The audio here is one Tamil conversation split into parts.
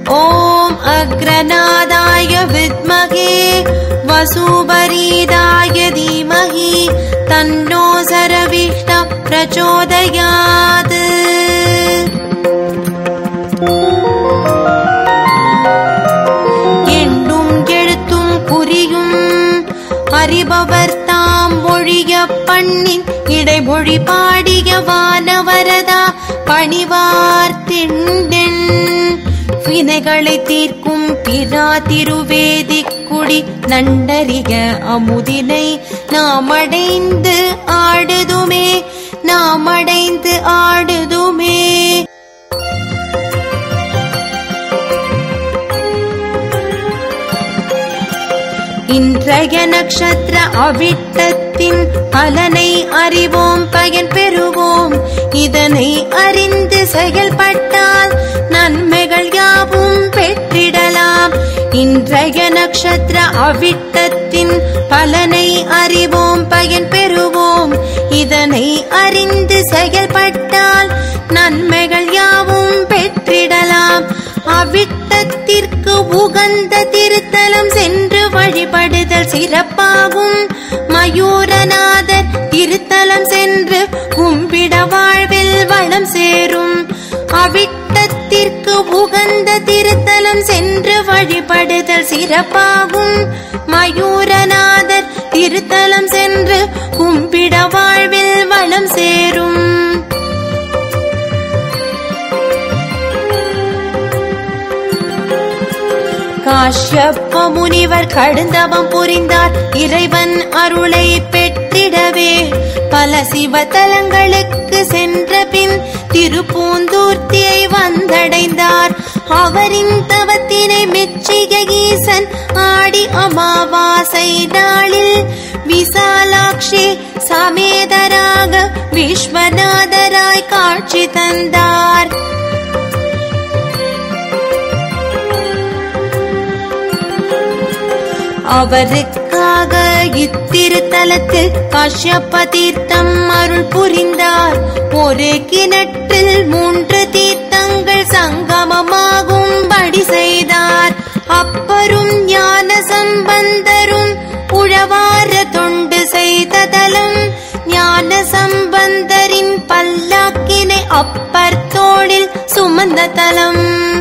ॐ अग्रनादाय विद्महे वसुबरीदाय धीमहि तन्नो सरविष्ट प्रचोदयात् எண்ணும் எழுத்தும் குறியும் அறிபவர் தாம் ஒழிய பண்ணின் இடைமொழி பாடிய வானவரதா பணிவார் திண்டென் வினைகளை தீர்க்கும் பிரா திருவேதிக்குடி நண்டறிய அமுதினை நாம் அடைந்து ஆடுதுமே நாம் அடைந்து ஆடுதுமே இன்றைய நட்சத்திர அவிட்டத்தின் பலனை அறிவோம் பயன் பெறுவோம் இதனை அறிந்து செயல்பட்டால் நன்மைகள் யாவும் பெற்றிடலாம் இன்றைய நட்சத்திர அவிட்டத்தின் பலனை அறிவோம் பயன் பெறுவோம் இதனை அறிந்து செயல்பட்டால் நன்மைகள் யாவும் பெற்றிடலாம் அவிட்டத்திற்கு உகந்த திருத்தலம் சென்று வழிபடுதல் சிறப்பாகும் மயூரநாதர் திருத்தலம் சென்று கும்பிட வாழ்வில் வளம் சேரும் அவிட்டத்திற்கு உகந்த திருத்தலம் சென்று வழிபடுதல் சிறப்பாகும் மயூரநாதர் திருத்தலம் சென்று கும்பிட வாழ்வில் வளம் சேரும் காஷ்யப்ப முனிவர் கடுந்தவம் புரிந்தார் இறைவன் அருளை பெற்றிடவே பல சிவத்தலங்களுக்கு சென்ற பின் திருப்பூந்தூர்த்தியை வந்தடைந்தார் அவரின் தவத்தினை மெச்சிய ஈசன் ஆடி அமாவாசை நாளில் விசாலாட்சி சமேதராக விஸ்வநாதராய் காட்சி தந்தார் அவருக்காக இத்திருத்தலத்தில் காஷ்யப்ப தீர்த்தம் அருள் புரிந்தார் ஒரு கிணற்றில் மூன்று தீர்த்தங்கள் சங்கமமாகும்படி செய்தார் அப்பரும் ஞான சம்பந்தரும் உழவார தொண்டு செய்த தலம் ஞான சம்பந்தரின் பல்லாக்கினை அப்பர் தோளில் சுமந்த தலம்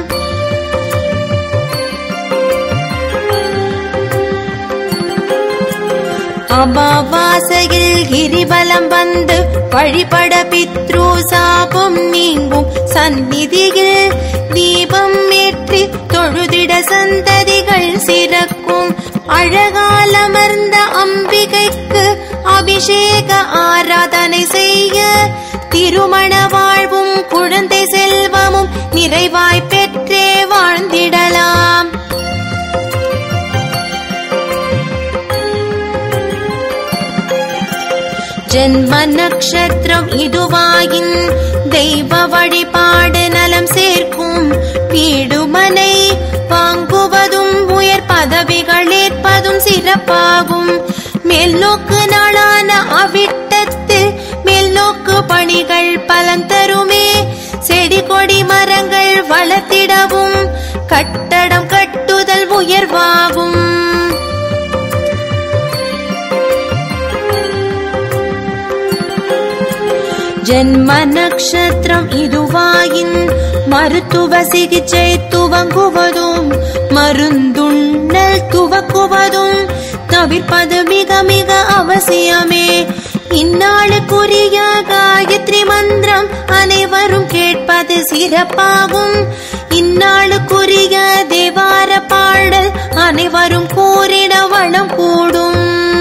அமாவாசையில் கிரிபலம் வந்து வழிபட பித்ரு சாபம் நீங்கும் சந்நிதியில் தீபம் ஏற்றி தொழுதிட சந்ததிகள் சிறக்கும் அழகாலமர்ந்த அம்பிகைக்கு அபிஷேக ஆராதனை செய்ய திருமண வாழ்வும் குழந்தை செல்வமும் நிறைவாய் பெற்றே வாழ்ந்திடலாம் ஜென்ம நட்சத்திரம் இதுவாயின் தெய்வ வழிபாடு நலம் சேர்க்கும் வீடுமனை வாங்குவதும் உயர் பதவிகள் ஏற்பதும் சிறப்பாகும் மேல்நோக்கு நாளான அவிட்டத்து மேல்நோக்கு பணிகள் பலன் தருமே செடி கொடி மரங்கள் வளர்த்திடவும் கட்டடம் கட்டுதல் உயர்வாகும் ஜென்ம நட்சத்திரம் இதுவாயின் மருத்துவ சிகிச்சை துவங்குவதும் மருந்துண்ணல் துவக்குவதும் தவிர்ப்பது மிக மிக அவசியமே இந்நாளுக்குரிய காயத்ரி மந்திரம் அனைவரும் கேட்பது சிறப்பாகும் இந்நாளுக்குரிய தேவார பாடல் அனைவரும் கூறிட வளம் கூடும்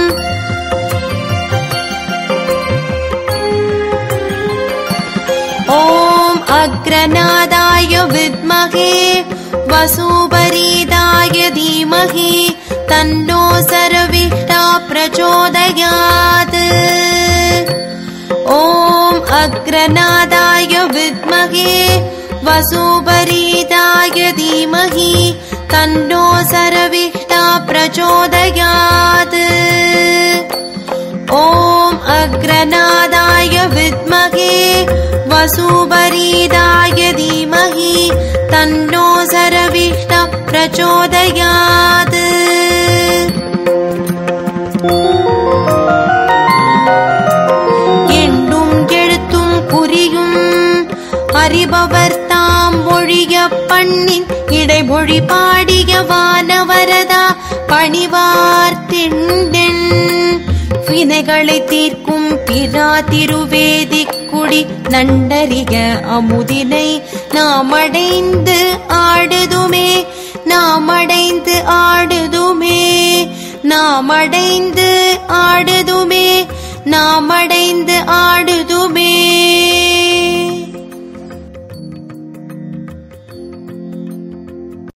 ॐ अग्रनादाय विद्महे वसुपरीदाय धीमहि तन्नो सर्विष्टा प्रचोदयात् ॐ अग्रनादाय विद्महे वसुपरीदाय धीमहि तन्नो सर्विष्टा प्रचोदयात् ॐ अग्रनादाय विद्महे वसुपरीदाय धीमहि तन्नो सर्विष्टा प्रचोदयात् எண்ணும் எழுத்தும் புரியும் அறிபவர் தாம் மொழிய பண்ணின் இடைமொழி பாடிய வானவரதா பணிவார் திண்டன் வினைகளை தீர்க்கும் பிரா திருவேதிக்குடி நண்டறிய அமுதினை நாம் அடைந்து ஆடுதுமே நாம் அடைந்து ஆடுதுமே நாம் அடைந்து ஆடுதுமே நாம் அடைந்து ஆ